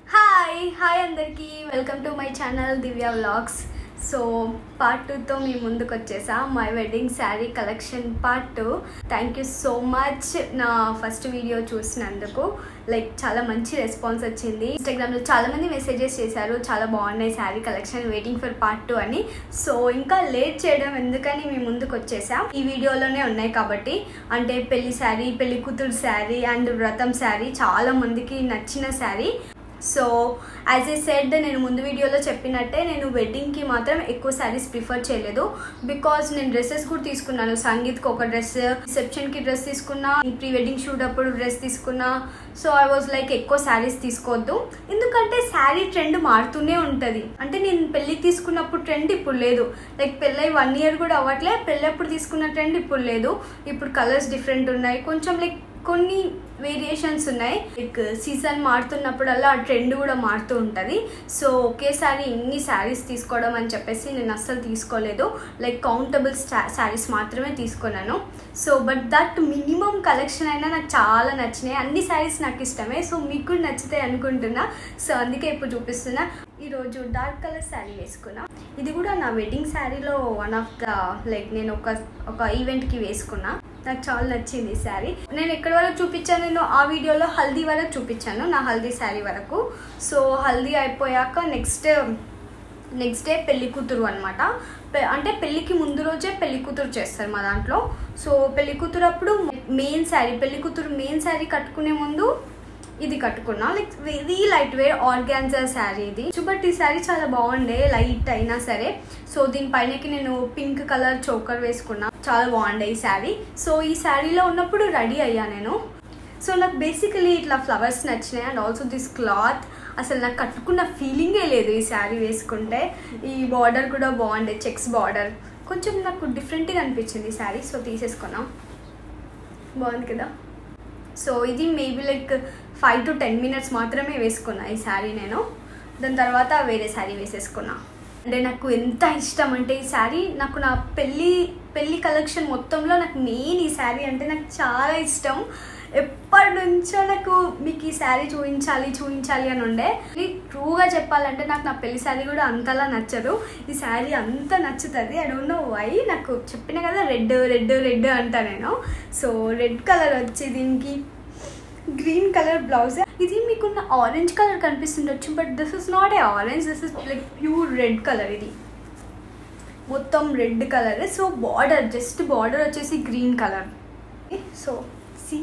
hi hi అందరికీ welcome to my channel Divya vlogs so part టూతో మీ ముందుకు వచ్చేసా my wedding sari collection part two thank you so much నా ఫస్ట్ వీడియో చూసినందుకు లైక్ చాలా మంచి రెస్పాన్స్ వచ్చింది ఇన్స్టాగ్రామ్లో చాలా మంది మెసేజెస్ చేశారు చాలా బాగున్నాయి sari collection waiting for part two అని సో ఇంకా లేట్ చేయడం ఎందుకని మీ ముందుకు వచ్చేసాం ఈ వీడియోలోనే ఉన్నాయి కాబట్టి అంటే పెళ్లి శారీ పెళ్లి కూతురు శారీ అండ్ వ్రతం శారీ చాలా మందికి నచ్చిన sari so as I said నేను ముందు వీడియోలో చెప్పినట్టే నేను వెడ్డింగ్కి మాత్రం ఎక్కువ శారీస్ ప్రిఫర్ చేయలేదు బికాజ్ నేను డ్రెస్సెస్ కూడా తీసుకున్నాను సంగీత్కి ఒక డ్రెస్ రిసెప్షన్కి డ్రెస్ తీసుకున్నా ప్రీ వెడ్డింగ్ షూట్ అప్పుడు డ్రెస్ తీసుకున్నా సో ఐ వాజ్ లైక్ ఎక్కువ శారీస్ తీసుకోవద్దు ఎందుకంటే శారీ ట్రెండ్ మారుతూనే ఉంటుంది అంటే నేను పెళ్ళికి తీసుకున్నప్పుడు ట్రెండ్ ఇప్పుడు లేదు లైక్ పెళ్ళై వన్ ఇయర్ కూడా అవ్వట్లే పెళ్ళప్పుడు తీసుకున్న ట్రెండ్ ఇప్పుడు లేదు ఇప్పుడు కలర్స్ డిఫరెంట్ ఉన్నాయి కొంచెం లైక్ కొన్ని వేరియేషన్స్ ఉన్నాయి లైక్ సీజన్ మారుతున్నప్పుడల్లా ఆ ట్రెండ్ కూడా మారుతూ ఉంటుంది సో ఒకేసారి ఇన్ని శారీస్ తీసుకోవడం అని చెప్పేసి నేను అస్సలు తీసుకోలేదు లైక్ కౌంటబుల్ శారీస్ మాత్రమే తీసుకున్నాను so but that minimum collection అయినా నాకు చాలా నచ్చినాయి అన్ని శారీస్ నాకు ఇష్టమే సో మీకు కూడా నచ్చుతాయి అనుకుంటున్నా సో అందుకే ఇప్పుడు చూపిస్తున్నా ఈరోజు డార్క్ కలర్ శారీ వేసుకున్నా ఇది కూడా నా వెడ్డింగ్ శారీలో వన్ ఆఫ్ ద లైక్ నేను ఒక ఒక ఈవెంట్కి వేసుకున్నా నాకు చాలా నచ్చింది ఈ శారీ నేను ఎక్కడి వరకు చూపించాను నేను ఆ వీడియోలో హల్దీ వరకు చూపించాను నా హల్దీ శారీ వరకు సో హల్దీ అయిపోయాక నెక్స్ట్ నెక్స్ట్ డే పెళ్లి కూతురు అనమాట అంటే పెళ్ళికి ముందు రోజే పెళ్లి కూతురు చేస్తారు మా దాంట్లో సో పెళ్లి కూతురు అప్పుడు మెయిన్ శారీ పెళ్లి కూతురు మెయిన్ శారీ కట్టుకునే ముందు ఇది కట్టుకున్నా like very light wear organza sari ఇది బట్ ఈ శారీ చాలా బాగుండే లైట్ అయినా సరే సో దీనిపైనకి నేను పింక్ కలర్ చోకర్ వేసుకున్నా చాలా బాగుండే ఈ శారీ సో ఈ శారీలో ఉన్నప్పుడు రెడీ అయ్యా నేను సో నాకు బేసికలీ ఇట్లా ఫ్లవర్స్ నచ్చినాయి అండ్ ఆల్సో దిస్ క్లాత్ అసలు నాకు కట్టుకున్న ఫీలింగే లేదు ఈ శారీ వేసుకుంటే ఈ బార్డర్ కూడా బాగుండే చెక్స్ బార్డర్ కొంచెం నాకు డిఫరెంట్గా అనిపించింది ఈ శారీ సో తీసేసుకున్నాం బాగుంది కదా సో ఇది maybe like five to ten minutes మాత్రమే వేసుకున్నా ఈ శారీ నేను దాని తర్వాత వేరే శారీ వేసేసుకున్నా అంటే నాకు ఎంత ఇష్టం అంటే ఈ శారీ నాకు నా పెళ్ళి పెళ్ళి కలెక్షన్ మొత్తంలో నాకు మెయిన్ ఈ శారీ అంటే నాకు చాలా ఇష్టం ఎప్పటి నుంచో నాకు మీకు ఈ శారీ చూపించాలి చూపించాలి అని ఉండే ట్రూగా చెప్పాలంటే నాకు నా పెళ్లి శారీ కూడా అంతలా నచ్చదు ఈ శారీ అంత నచ్చుతుంది ఐ డోంట్ నో వై నాకు చెప్పిన కదా రెడ్ రెడ్ రెడ్ అంటా నేను సో రెడ్ కలర్ వచ్చి దీనికి గ్రీన్ కలర్ బ్లౌజ్ ఇది మీకున్న ఆరెంజ్ కలర్ కనిపిస్తుండొచ్చు but this is not a orange this is like pure red colour ఇది మొత్తం red colour so border just border వచ్చేసి గ్రీన్ కలర్ సో సి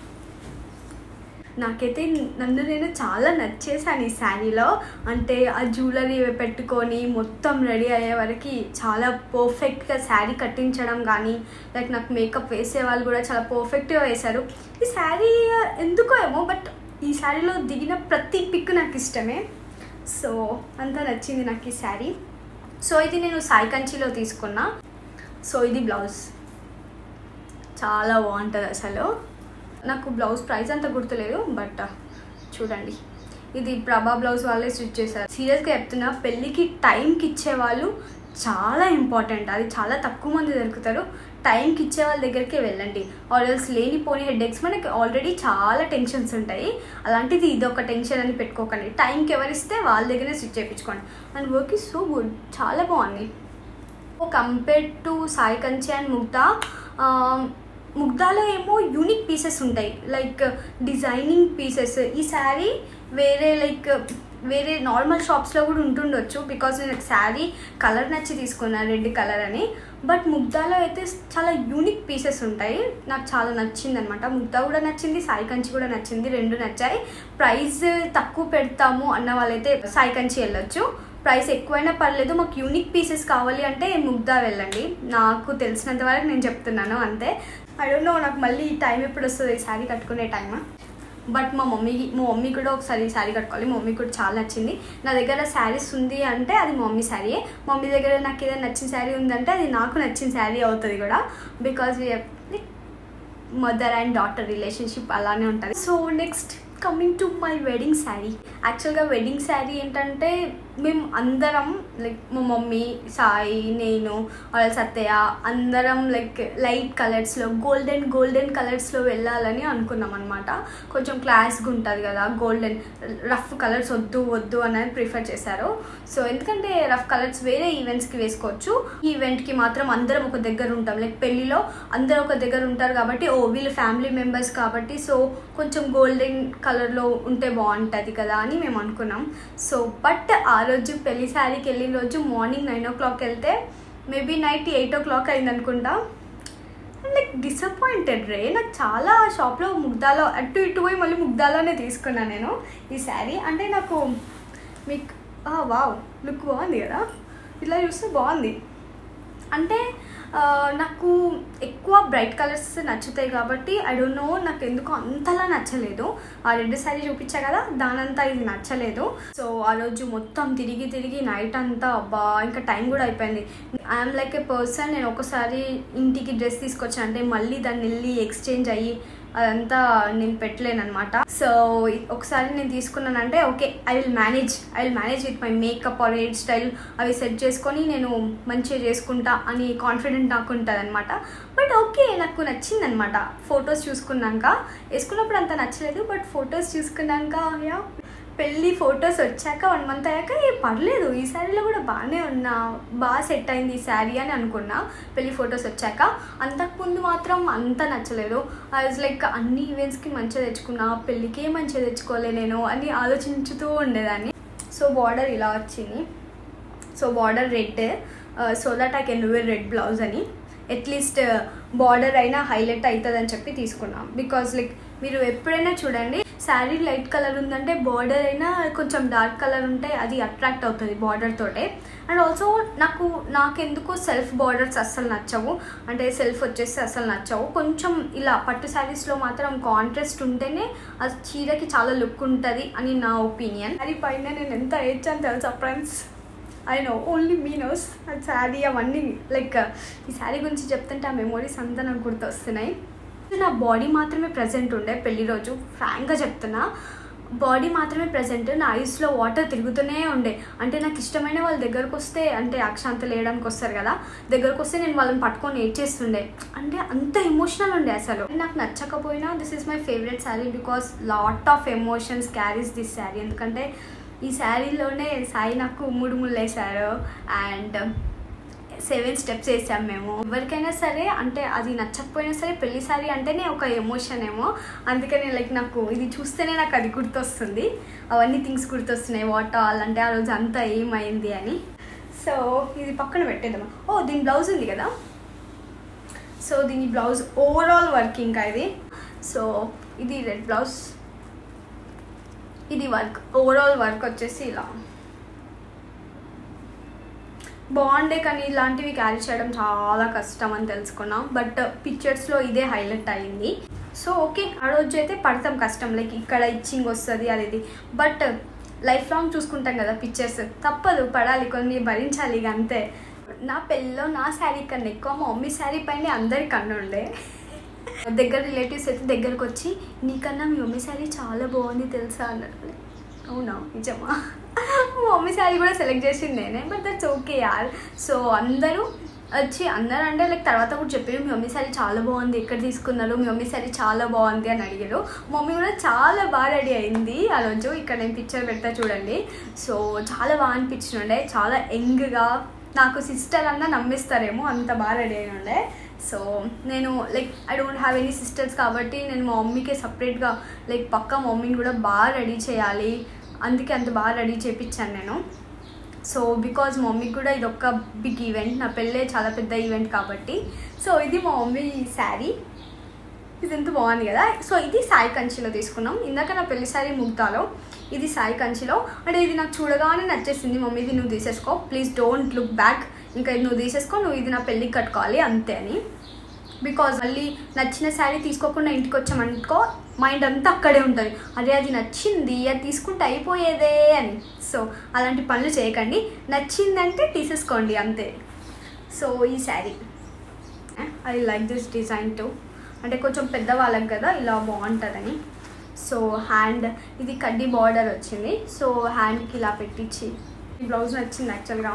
నాకైతే నన్ను నేను చాలా నచ్చేసాను ఈ శారీలో అంటే ఆ జ్యువెలరీ పెట్టుకొని మొత్తం రెడీ అయ్యే వరకు చాలా పర్ఫెక్ట్గా శారీ కట్టించడం కానీ లైక్ నాకు మేకప్ వేసే వాళ్ళు కూడా చాలా పర్ఫెక్ట్గా వేశారు ఈ శారీ ఎందుకో ఏమో బట్ ఈ శారీలో దిగిన ప్రతి పిక్ నాకు ఇష్టమే సో అంతా నచ్చింది నాకు ఈ శారీ సో ఇది నేను సాయి కంచిలో తీసుకున్నా సో ఇది బ్లౌజ్ చాలా బాగుంటుంది అసలు నాకు బ్లౌజ్ ప్రైస్ అంత గుర్తులేదు బట్ చూడండి ఇది ప్రభా బ్లౌజ్ వాళ్ళే స్టిచ్ చేశారు సీరియస్గా చెప్తున్నా పెళ్ళికి టైంకి ఇచ్చేవాళ్ళు చాలా ఇంపార్టెంట్ అది చాలా తక్కువ మంది దొరుకుతారు టైంకి ఇచ్చే వాళ్ళ దగ్గరికి వెళ్ళండి ఆర్ఎల్స్ లేనిపోని హెడ్ఏక్స్ మనకి ఆల్రెడీ చాలా టెన్షన్స్ ఉంటాయి అలాంటిది ఇది ఒక టెన్షన్ అని పెట్టుకోకండి టైంకి ఎవరిస్తే వాళ్ళ దగ్గరే స్టిచ్ చేయించుకోండి and work is so good చాలా బాగుంది compare to Sai Kanchi and Mugdha ముగ్ధాలో ఏమో యూనిక్ పీసెస్ ఉంటాయి లైక్ డిజైనింగ్ పీసెస్ ఈ శారీ వేరే లైక్ వేరే నార్మల్ షాప్స్లో కూడా ఉంటుండొచ్చు బికాజ్ నేను శారీ కలర్ నచ్చి తీసుకున్నాను రెడ్ కలర్ అని బట్ ముగ్ధాలో అయితే చాలా యూనిక్ పీసెస్ ఉంటాయి నాకు చాలా నచ్చింది అనమాట ముగ్ధా కూడా నచ్చింది సాయి కంచి కూడా నచ్చింది రెండు నచ్చాయి ప్రైస్ తక్కువ పెడతాము అన్న వాళ్ళైతే సాయి కంచి వెళ్ళొచ్చు ప్రైస్ ఎక్కువైనా పర్లేదు మాకు యూనిక్ పీసెస్ కావాలి అంటే ముగ్ధా వెళ్ళండి నాకు తెలిసినంత వరకు నేను చెప్తున్నాను అంతే ఐ డోంట్ నో నాకు మళ్ళీ టైం ఎప్పుడు వస్తుంది ఈ శారీ కట్టుకునే టైం బట్ మా మమ్మీకి మా మమ్మీ కూడా ఒకసారి ఈ శారీ కట్టుకోవాలి మా మమ్మీ కూడా చాలా నచ్చింది నా దగ్గర శారీస్ ఉంది అంటే అది మా మమ్మీ శారీయే మమ్మీ దగ్గర నాకు ఏదైనా నచ్చిన శారీ ఉందంటే అది నాకు నచ్చిన శారీ అవుతుంది కూడా because mother and daughter relationship అలానే ఉంటుంది so next coming to my wedding sari యాక్చువల్గా వెడ్డింగ్ శారీ ఏంటంటే మేము అందరం లైక్ మా మమ్మీ సాయి నేను వాళ్ళ సత్యయ్య అందరం లైక్ లైట్ కలర్స్లో గోల్డెన్ గోల్డెన్ కలర్స్లో వెళ్ళాలని అనుకున్నాం అనమాట కొంచెం క్లాస్గా ఉంటుంది కదా గోల్డెన్ రఫ్ కలర్స్ వద్దు వద్దు అనేది ప్రిఫర్ చేశారు సో ఎందుకంటే రఫ్ కలర్స్ వేరే ఈవెంట్స్కి వేసుకోవచ్చు ఈ ఈవెంట్కి మాత్రం అందరం ఒక దగ్గర ఉంటాం లైక్ పెళ్ళిలో అందరూ ఒక దగ్గర ఉంటారు కాబట్టి ఓ వీళ్ళు ఫ్యామిలీ మెంబర్స్ కాబట్టి సో కొంచెం గోల్డెన్ కలర్లో ఉంటే బాగుంటుంది కదా అని మేము అనుకున్నాం సో బట్ ఆ రోజు పెళ్లి శారీకి వెళ్ళిన రోజు మార్నింగ్ నైన్ ఓ క్లాక్ వెళ్తే maybe night eight o'clock అయింది అనుకుంటా లైక్ డిసప్పాయింటెడ్ రే నాకు చాలా షాప్లో ముగ్ధాలో అటు ఇటు పోయి మళ్ళీ ముగ్ధాలోనే తీసుకున్నాను నేను ఈ శారీ అంటే నాకు మీకు వావ్ లుక్ బాగుంది కదా ఇలా చూస్తే బాగుంది అంటే ఆ, నాకు ఎక్కువ బ్రైట్ కలర్స్ నచ్చుతాయి కాబట్టి ఐ డోంట్ నో నాకు ఎందుకు అంతలా నచ్చలేదు ఆ రెడ్ శారీ చూపించా కదా దానంతా ఇది నచ్చలేదు సో ఆ రోజు మొత్తం తిరిగి తిరిగి నైట్ అంతా అబ్బా ఇంకా టైం కూడా అయిపోయింది ఐఎమ్ లైక్ ఏ పర్సన్ నేను ఒకసారి ఇంటికి డ్రెస్ తీసుకొచ్చాను అంటే మళ్ళీ దాన్ని వెళ్ళి ఎక్స్చేంజ్ అయ్యి అదంతా నేను పెట్టలేను అనమాట సో ఒకసారి నేను తీసుకున్నానంటే okay I will manage I will manage with my makeup or hair style అవి సెట్ చేసుకొని నేను మంచిగా చేసుకుంటా అని కాన్ఫిడెంట్ నాకు ఉంటుంది అనమాట బట్ ఓకే నాకు నచ్చింది అనమాట ఫొటోస్ చూసుకున్నాక వేసుకున్నప్పుడు అంత నచ్చలేదు బట్ ఫొటోస్ చూసుకున్నాక యా పెళ్ళి ఫొటోస్ వచ్చాక వన్ మంత్ అయ్యాక ఏ పర్లేదు ఈ శారీలో కూడా బాగానే ఉన్నా బాగా సెట్ అయింది ఈ శారీ అని అనుకున్నా పెళ్ళి ఫొటోస్ వచ్చాక అంతకుముందు మాత్రం అంత నచ్చలేదు వాజ్ లైక్ అన్ని ఈవెంట్స్కి మంచిగా తెచ్చుకున్నా పెళ్ళికే మంచిగా తెచ్చుకోలే నేను అని ఆలోచించుతూ ఉండేదాన్ని సో బార్డర్ ఇలా వచ్చింది so border red so that I can wear red blouse అని అట్లీస్ట్ బార్డర్ అయినా హైలైట్ అవుతుంది అని చెప్పి తీసుకున్నాం బికాజ్ లైక్ మీరు ఎప్పుడైనా చూడండి శారీ లైట్ కలర్ ఉందంటే బార్డర్ అయినా కొంచెం డార్క్ కలర్ ఉంటే అది అట్రాక్ట్ అవుతుంది బార్డర్ తోటే అండ్ ఆల్సో నాకు నాకెందుకో సెల్ఫ్ బార్డర్స్ అస్సలు నచ్చవు అంటే సెల్ఫ్ వచ్చేసి అసలు నచ్చవు కొంచెం ఇలా పట్టు శారీస్లో మాత్రం కాంట్రాస్ట్ ఉంటేనే ఆ చీరకి చాలా లుక్ ఉంటుంది అని నా ఒపీనియన్ శారీ పైన నేను ఎంత ఏడ్చాను తెలుసా friends I know only me knows ఆ శారీ అవన్నీ లైక్ ఈ శారీ గురించి చెప్తుంటే ఆ మెమోరీస్ అంతా నాకు గుర్తొస్తున్నాయి నా బాడీ మాత్రమే ప్రజెంట్ ఉండే పెళ్లి రోజు ఫ్రాంక్గా చెప్తున్నా బాడీ మాత్రమే ప్రజెంట్ నా ఐస్లో వాటర్ తిరుగుతూనే ఉండే అంటే నాకు ఇష్టమైన వాళ్ళ దగ్గరకు వస్తే అంటే అక్షాంతలు వేయడానికి వస్తారు కదా దగ్గరకు వస్తే నేను వాళ్ళని పట్టుకొని ఏడ్చేస్తుండే అంటే అంత ఎమోషనల్ ఉండే అసలు నాకు నచ్చకపోయినా this is my favourite sari because lot of emotions carries this sari ఎందుకంటే ఈ శారీలోనే సాయి నాకు మూడు ముళ్ళు వేశారు అండ్ సెవెన్ స్టెప్స్ వేసాం మేము ఎవరికైనా సరే అంటే అది నచ్చకపోయినా సరే పెళ్లి సారీ అంటేనే ఒక ఎమోషన్ ఏమో అందుకని లైక్ నాకు ఇది చూస్తేనే నాకు అది గుర్తొస్తుంది అవన్నీ థింగ్స్ గుర్తొస్తున్నాయి వాట్ ఆల్ అంటే ఆ రోజు అంతా ఏమైంది అని సో ఇది పక్కన పెట్టేద్దాం ఓ దీని బ్లౌజ్ ఉంది కదా సో దీని బ్లౌజ్ ఓవరాల్ వర్క్ ఇంకా ఇది సో ఇది రెడ్ బ్లౌజ్ ఇది వర్క్ ఓవరాల్ వర్క్ వచ్చేసి ఇలా బాగుండే కానీ ఇలాంటివి క్యారీ చేయడం చాలా కష్టం అని తెలుసుకున్నాం బట్ పిక్చర్స్లో ఇదే హైలైట్ అయింది సో ఓకే ఆ రోజు అయితే పడతాం కష్టం లైక్ ఇక్కడ ఇచ్చింగ్ వస్తుంది అది ఇది బట్ లైఫ్ లాంగ్ చూసుకుంటాం కదా పిక్చర్స్ తప్పదు పడాలి కొన్ని భరించాలి ఇక అంతే నా పెళ్ళిలో నా శారీ కన్నా ఎక్కువ మా మమ్మీ శారీ పైన అందరి కన్ను ఉండే దగ్గర రిలేటివ్స్ అయితే దగ్గరకు వచ్చి నీకన్నా మీ మమ్మీ శారీ చాలా బాగుంది తెలుసా అన్నారు అవునా నిజమా మా మమ్మీ శారీ కూడా సెలెక్ట్ చేసింది నేనే బట్ దట్స్ ఓకే యార్ సో అందరూ వచ్చి అందరూ అంటే లైక్ తర్వాత కూడా చెప్పారు మీ మమ్మీ శారీ చాలా బాగుంది ఎక్కడ తీసుకున్నారు మీ మమ్మీ శారీ చాలా బాగుంది అని అడిగారు మమ్మీ కూడా చాలా బాగా రెడీ అయింది ఆ రోజు ఇక్కడ నేను పిక్చర్ పెడతా చూడండి సో చాలా బాగా అనిపించిండే చాలా యంగ్గా నాకు సిస్టర్ అన్న నమ్మిస్తారేమో అంత బాగా రెడీ అయి ఉండే సో నేను like I don't have any sisters కాబట్టి నేను మా మమ్మీకి సపరేట్గా లైక్ పక్క మమ్మీని కూడా బాగా రెడీ చేయాలి అందుకే అంత బాగా రెడీ చేయించాను నేను సో బికాజ్ మా మమ్మీకి కూడా ఇది ఒక బిగ్ ఈవెంట్ నా పెళ్ళే చాలా పెద్ద ఈవెంట్ కాబట్టి సో ఇది మా మమ్మీ శారీ ఇది ఎంత బాగుంది కదా సో ఇది సాయి కంచిలో తీసుకున్నాం ఇందాక నా పెళ్లి సారీ ముగ్ధాలో ఇది సాయి కంచిలో అంటే ఇది నాకు చూడగానే నచ్చేసింది మమ్మీ ఇది నువ్వు తీసేసుకో ప్లీజ్ డోంట్ లుక్ బ్యాక్ ఇంకా ఇది నువ్వు తీసేసుకో నువ్వు ఇది నా పెళ్ళికి కట్టుకోవాలి అంతే అని బికాజ్ మళ్ళీ నచ్చిన శారీ తీసుకోకుండా ఇంటికి వచ్చామనుకో మైండ్ అంతా అక్కడే ఉంటుంది అరే అది నచ్చింది అది తీసుకుంటే అయిపోయేదే అని సో అలాంటి పనులు చేయకండి నచ్చిందంటే తీసేసుకోండి అంతే సో ఈ sari I like this design too అంటే కొంచెం పెద్దవాళ్ళకి కదా ఇలా బాగుంటుందని సో హ్యాండ్ ఇది కడ్డీ బార్డర్ వచ్చింది సో హ్యాండ్కి ఇలా పెట్టించి ఈ బ్లౌజ్ నచ్చింది యాక్చువల్గా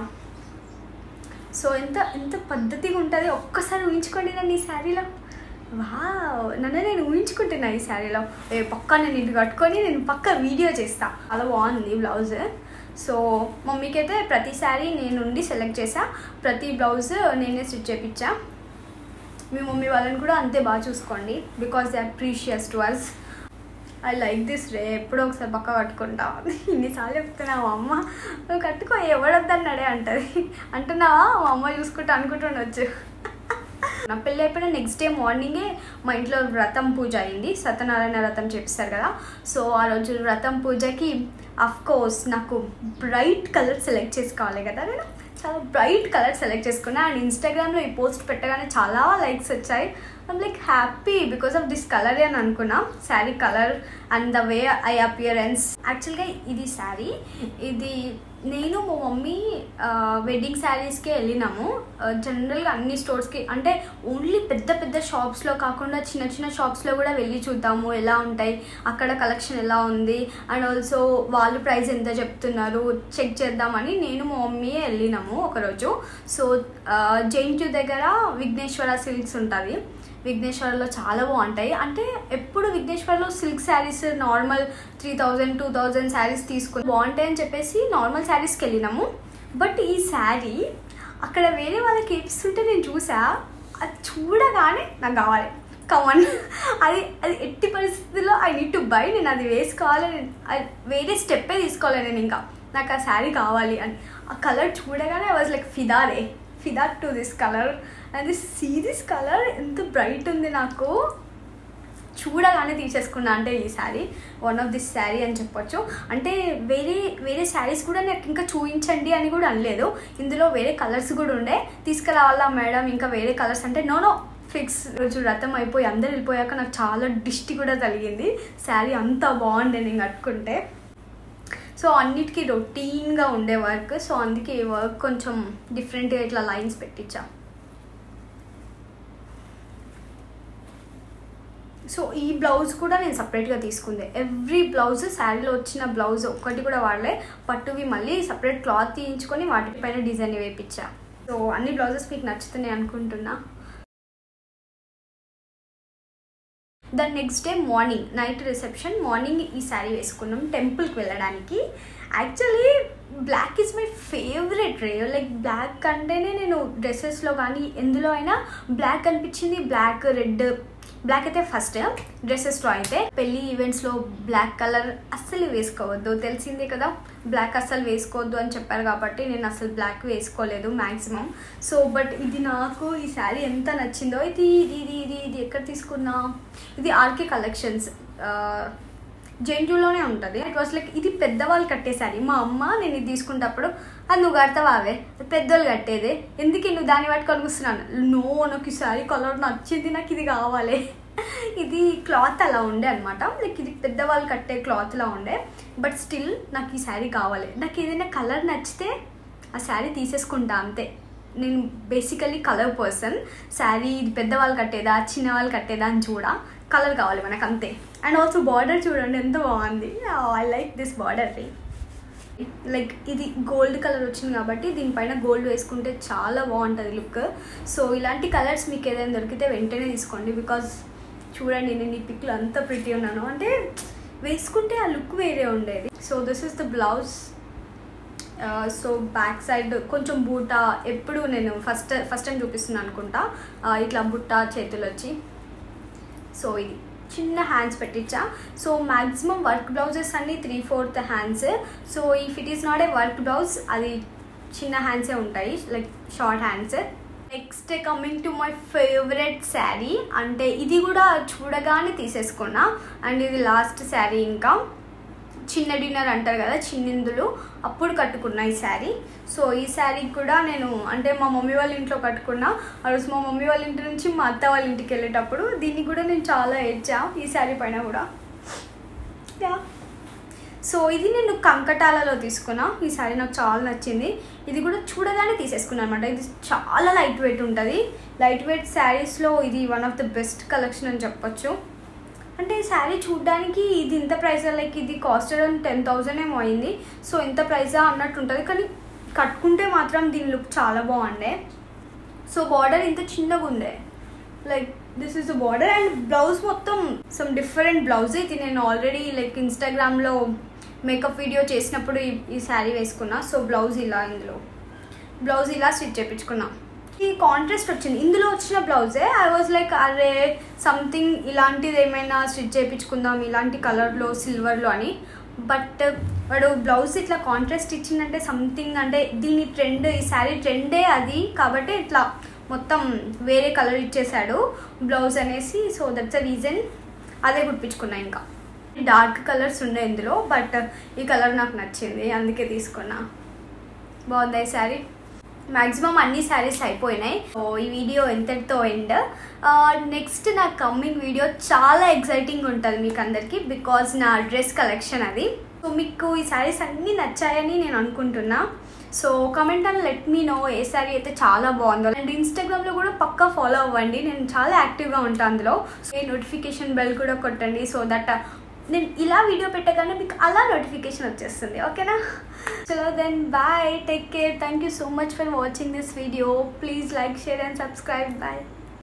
సో ఎంత ఎంత పద్ధతిగా ఉంటుంది ఒక్కసారి ఊహించుకోండి నన్ను ఈ శారీలో వా నన్ను నేను ఊహించుకుంటున్నా ఈ శారీలో ఏ పక్కా నేను ఇది కట్టుకొని నేను పక్క వీడియో చేస్తా అలా బాగుంది బ్లౌజ్ సో మమ్మీకి అయితే ప్రతి శారీ నేను ఉండి సెలెక్ట్ చేసా ప్రతి బ్లౌజ్ నేనే స్టిచ్ చేయించా మీ మమ్మీ వాళ్ళని కూడా అంతే బాగా చూసుకోండి because they are precious to us I like this రే ఎప్పుడో ఒకసారి పక్క కట్టుకుంటా ఇన్నిసార్లు చెప్తున్నావు అమ్మ నువ్వు కట్టుకో ఎవడొద్దన్నాడే అంటది అంటున్నావా మా అమ్మ చూసుకుంటా అనుకుంటుండొచ్చు నా పెళ్ళి అయిపోయిన నెక్స్ట్ డే మార్నింగే మా ఇంట్లో వ్రతం పూజ అయింది సత్యనారాయణ వ్రతం చేపిస్తారు కదా సో ఆ రోజు వ్రతం పూజకి అఫ్ కోర్స్ నాకు బ్రైట్ కలర్ సెలెక్ట్ చేసుకోవాలి కదా నేను చాలా బ్రైట్ కలర్ సెలెక్ట్ చేసుకున్నా అండ్ ఇన్స్టాగ్రామ్లో ఈ పోస్ట్ పెట్టగానే చాలా లైక్స్ వచ్చాయి I'm like happy because of this colour అని అనుకున్నా sari colour and the way I appearance యాక్చువల్గా ఇది శారీ ఇది నేను మా మమ్మీ వెడ్డింగ్ శారీస్కి వెళ్ళినాము జనరల్గా అన్ని స్టోర్స్కి అంటే ఓన్లీ పెద్ద పెద్ద షాప్స్లో కాకుండా చిన్న చిన్న షాప్స్లో కూడా వెళ్ళి చూద్దాము ఎలా ఉంటాయి అక్కడ కలెక్షన్ ఎలా ఉంది అండ్ ఆల్సో వాళ్ళు ప్రైస్ ఎంత చెప్తున్నారు చెక్ చేద్దామని నేను మా మమ్మీ వెళ్ళినాము ఒకరోజు సో జైంట్యూ దగ్గర విఘ్నేశ్వర సిల్క్స్ ఉంటుంది విఘ్నేశ్వర్లో చాలా బాగుంటాయి అంటే ఎప్పుడు విఘ్నేశ్వర్లో silk saris normal three thousand two thousand saris తీసుకుని బాగుంటాయి అని చెప్పేసి నార్మల్ శారీస్కి వెళ్ళినాము బట్ ఈ శారీ అక్కడ వేరే వాళ్ళకి ఏపిస్తుంటే నేను చూసా అది చూడగానే నాకు కావాలి కమన్ అది అది ఎట్టి పరిస్థితుల్లో ఐ నీడ్ టు బై నేను అది వేసుకోవాలి అది వేరే స్టెప్పే తీసుకోవాలి నేను ఇంకా నాకు ఆ శారీ కావాలి అని ఆ కలర్ చూడగానే ఐ వాజ్ లైక్ ఫిదారే ఫిదా to this colour and this see this colour ఎంత బ్రైట్ ఉంది నాకు చూడగానే తీసేసుకున్నా అంటే ఈ sari one of this sari అని చెప్పొచ్చు అంటే వేరే వేరే శారీస్ కూడా నాకు ఇంకా చూపించండి అని కూడా అనలేదు ఇందులో వేరే కలర్స్ కూడా ఉండే తీసుకురావాలా మేడం ఇంకా వేరే కలర్స్ అంటే నో నో ఫిక్స్ రోజు రథం అయిపోయి అందరు వెళ్ళిపోయాక నాకు చాలా డిస్టి కూడా కలిగింది శారీ అంత బాగుండే నేను కట్టుకుంటే సో అన్నిటికీ రొటీన్గా ఉండే వర్క్ సో అందుకే ఈ వర్క్ కొంచెం డిఫరెంట్గా ఇట్లా లైన్స్ పెట్టించా సో ఈ బ్లౌజ్ కూడా నేను సపరేట్గా తీసుకుంది ఎవ్రీ బ్లౌజ్ శారీలో వచ్చిన బ్లౌజ్ ఒక్కటి కూడా వాడలే పట్టువి మళ్ళీ సపరేట్ క్లాత్ తీయించుకొని వాటిపైన డిజైన్ వేయించా సో అన్ని బ్లౌజెస్ మీకు నచ్చుతున్నాయి అనుకుంటున్నా దాని next day morning night reception morning ఈ శారీ వేసుకున్నాం టెంపుల్కి వెళ్ళడానికి actually black is my favourite రే లైక్ బ్లాక్ అంటేనే నేను డ్రెస్సెస్లో కానీ ఎందులో అయినా బ్లాక్ అనిపించింది బ్లాక్ రెడ్ బ్లాక్ అయితే ఫస్ట్ డ్రెస్సెస్లో అయితే పెళ్ళి ఈవెంట్స్లో బ్లాక్ కలర్ అస్సలు వేసుకోవద్దు తెలిసిందే కదా బ్లాక్ అస్సలు వేసుకోవద్దు అని చెప్పారు కాబట్టి నేను అసలు బ్లాక్ వేసుకోలేదు మ్యాక్సిమం సో బట్ ఇది నాకు ఈ శారీ ఎంత నచ్చిందో ఇది ఇది ఇది ఇది ఇది ఎక్కడ తీసుకున్నా ఇది ఆర్కే కలెక్షన్స్ జెంజులోనే ఉంటుంది ఇట్ వాస్ లైక్ ఇది పెద్దవాళ్ళు కట్టే శారీ మా అమ్మ నేను ఇది తీసుకున్నప్పుడు అది నువ్వు కడతావా అవే పెద్దోళ్ళు కట్టేదే ఎందుకు నువ్వు దాన్ని పట్టుకొని కూర్చున్నాను నో నాకు ఈ శారీ కలర్ నచ్చింది నాకు ఇది కావాలి ఇది క్లాత్ అలా ఉండే అనమాట లైక్ ఇది పెద్దవాళ్ళు కట్టే క్లాత్లా ఉండే బట్ స్టిల్ నాకు ఈ శారీ కావాలి నాకు ఏదైనా కలర్ నచ్చితే ఆ శారీ తీసేసుకుంటా అంతే నేను బేసికలీ కలర్ పర్సన్ శారీ ఇది పెద్దవాళ్ళు కట్టేదా చిన్న వాళ్ళు కట్టేదా అని చూడ కలర్ కావాలి మనకు అంతే అండ్ ఆల్సో బార్డర్ చూడండి ఎంత బాగుంది I like this border like ఇది గోల్డ్ కలర్ వచ్చింది కాబట్టి దీనిపైన గోల్డ్ వేసుకుంటే చాలా బాగుంటుంది లుక్ సో ఇలాంటి కలర్స్ మీకు ఏదైనా దొరికితే వెంటనే తీసుకోండి బికాజ్ చూడండి నేను ఈ పిక్లో అంత ప్రిటీ ఉన్నాను అంటే వేసుకుంటే ఆ లుక్ వేరే ఉండేది so this is the blouse so back side కొంచెం బూట ఎప్పుడు నేను ఫస్ట్ ఫస్ట్ టైం చూపిస్తున్నాను అనుకుంటా ఇట్లా బుట్ట చేతులు వచ్చి సో ఇది చిన్న హ్యాండ్స్ పెట్టించా సో మ్యాక్సిమం వర్క్ బ్లౌజెస్ అన్ని three fourth hands so if it is not a work blouse అది చిన్న హ్యాండ్సే ఉంటాయి like short hands next coming to my favourite sari అంటే ఇది కూడా చూడగానే తీసేసుకున్నా అండ్ ఇది లాస్ట్ శారీ ఇంకా చిన్న డిన్నర్ అంటారు కదా చిన్నిందులు అప్పుడు కట్టుకున్నా ఈ శారీ సో ఈ శారీ కూడా నేను అంటే మా మమ్మీ వాళ్ళ ఇంట్లో కట్టుకున్నా ఆ రోజు మా మమ్మీ వాళ్ళ ఇంటి నుంచి మా అత్త వాళ్ళ ఇంటికి వెళ్ళేటప్పుడు దీన్ని కూడా నేను చాలా ఏడ్చా ఈ శారీ పైన కూడా యా సో ఇది నేను కంకటాలలో తీసుకున్నా ఈ శారీ నాకు చాలా నచ్చింది ఇది కూడా చూడగానే తీసేసుకున్నాను అనమాట ఇది చాలా లైట్ వెయిట్ ఉంటుంది లైట్ వెయిట్ శారీస్లో ఇది one of the best collection అని చెప్పొచ్చు అంటే ఈ శారీ చూడడానికి ఇది ఇంత ప్రైస్ లైక్ ఇది కాస్ట్ టెన్ థౌజండ్ ఏమో అయింది సో ఇంత ప్రైజా అన్నట్టు ఉంటుంది కానీ కట్టుకుంటే మాత్రం దీని లుక్ చాలా బాగుండే సో బార్డర్ ఇంత చిన్నగా ఉండే like this is the border and blouse మొత్తం సమ్ డిఫరెంట్ బ్లౌజ్ ఇది నేను ఆల్రెడీ లైక్ ఇన్స్టాగ్రామ్లో మేకప్ వీడియో చేసినప్పుడు ఈ ఈ శారీ వేసుకున్నా సో బ్లౌజ్ ఇలా ఇందులో బ్లౌజ్ ఇలా స్టిచ్ చేయించుకున్నా ఈ కాంట్రాస్ట్ వచ్చింది ఇందులో వచ్చిన బ్లౌజే ఐ వాజ్ లైక్ అరే సంథింగ్ ఇలాంటిది ఏమైనా స్టిచ్ చేయించుకుందాం ఇలాంటి కలర్లో సిల్వర్లో అని బట్ వాడు బ్లౌజ్ ఇట్లా కాంట్రాస్ట్ ఇచ్చిందంటే సంథింగ్ అంటే దీని ట్రెండ్ ఈ శారీ ట్రెండే అది కాబట్టి ఇట్లా మొత్తం వేరే కలర్ ఇచ్చేసాడు బ్లౌజ్ అనేసి సో దట్స్ అ రీజన్ అదే కుట్టించుకున్నా ఇంకా డార్క్ కలర్స్ ఉన్నాయి ఇందులో బట్ ఈ కలర్ నాకు నచ్చింది అందుకే తీసుకున్నా బాగుంది ఈ శారీ మ్యాక్సిమం అన్ని శారీస్ అయిపోయినాయి సో ఈ వీడియో ఎంతటితో ఎండ్ నెక్స్ట్ నా కమ్మింగ్ వీడియో చాలా ఎక్సైటింగ్ ఉంటుంది మీకు అందరికీ బికాజ్ నా డ్రెస్ కలెక్షన్ అది సో మీకు ఈ శారీస్ అన్నీ నచ్చాయని నేను అనుకుంటున్నా సో కమెంట్ అని లెట్ మీ నో ఏ శారీ అయితే చాలా బాగుందో అండ్ ఇన్స్టాగ్రామ్లో కూడా పక్కా ఫాలో అవ్వండి నేను చాలా యాక్టివ్గా ఉంటాను అందులో సో నోటిఫికేషన్ బెల్ కూడా కొట్టండి సో దట్ నేను ఇలా వీడియో పెట్టగానే మీకు అలా నోటిఫికేషన్ వచ్చేస్తుంది ఓకేనా చలో then bye take care thank you so much for watching this video please like share and subscribe bye